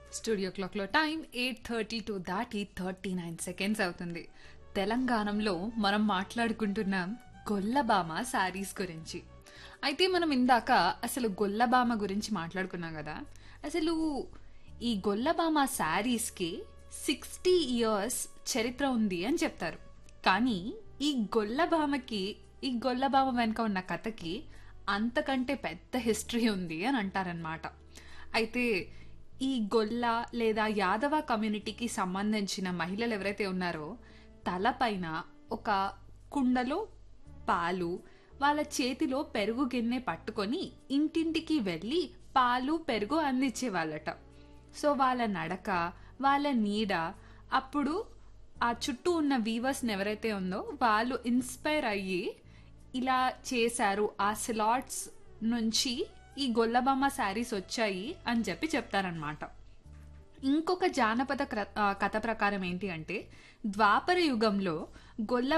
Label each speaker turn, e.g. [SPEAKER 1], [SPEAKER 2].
[SPEAKER 1] studio క్లాక్లో time eight thirty two దాటి thirty nine seconds అవుతుంది తెలంగాణలో మనం మాట్లాడుకుంటున్నాం గొల్లబామ శారీస్ గురించి అయితే మనం ఇందాక అసలు గొల్లబామ గురించి మాట్లాడుకున్నాం కదా అసలు ఈ గొల్లబామ శారీస్కి సిక్స్టీ ఇయర్స్ చరిత్ర ఉంది అని చెప్తారు కానీ ఈ గొల్లబామకి ఈ గొల్లబామ వెనుక ఉన్న కథకి అంతకంటే పెద్ద హిస్టరీ ఉంది అని అంటారనమాట అయితే ఈ గొల్ల లేదా యాదవ కమ్యూనిటీకి సంబంధించిన మహిళలు ఎవరైతే ఉన్నారో తలపైన ఒక కుండలో పాలు వాళ్ళ చేతిలో పెరుగు గిన్నె పట్టుకొని ఇంటింటికి వెళ్ళి పాలు పెరుగు అందించేవాళ్ళట సో వాళ్ళ నడక వాళ్ళ నీడ అప్పుడు ఆ చుట్టూ ఉన్న వీవర్స్ని ఎవరైతే ఉందో వాళ్ళు ఇన్స్పైర్ అయ్యి ఇలా చేశారు ఆ స్లాట్స్ నుంచి ఈ గొల్లబొమ్మ శారీస్ వచ్చాయి అని చెప్పి చెప్తారనమాట ఇంకొక జానపద క్ర- ఆ, కథ ప్రకారం ఏంటి అంటే ద్వాపర యుగంలో గొల్ల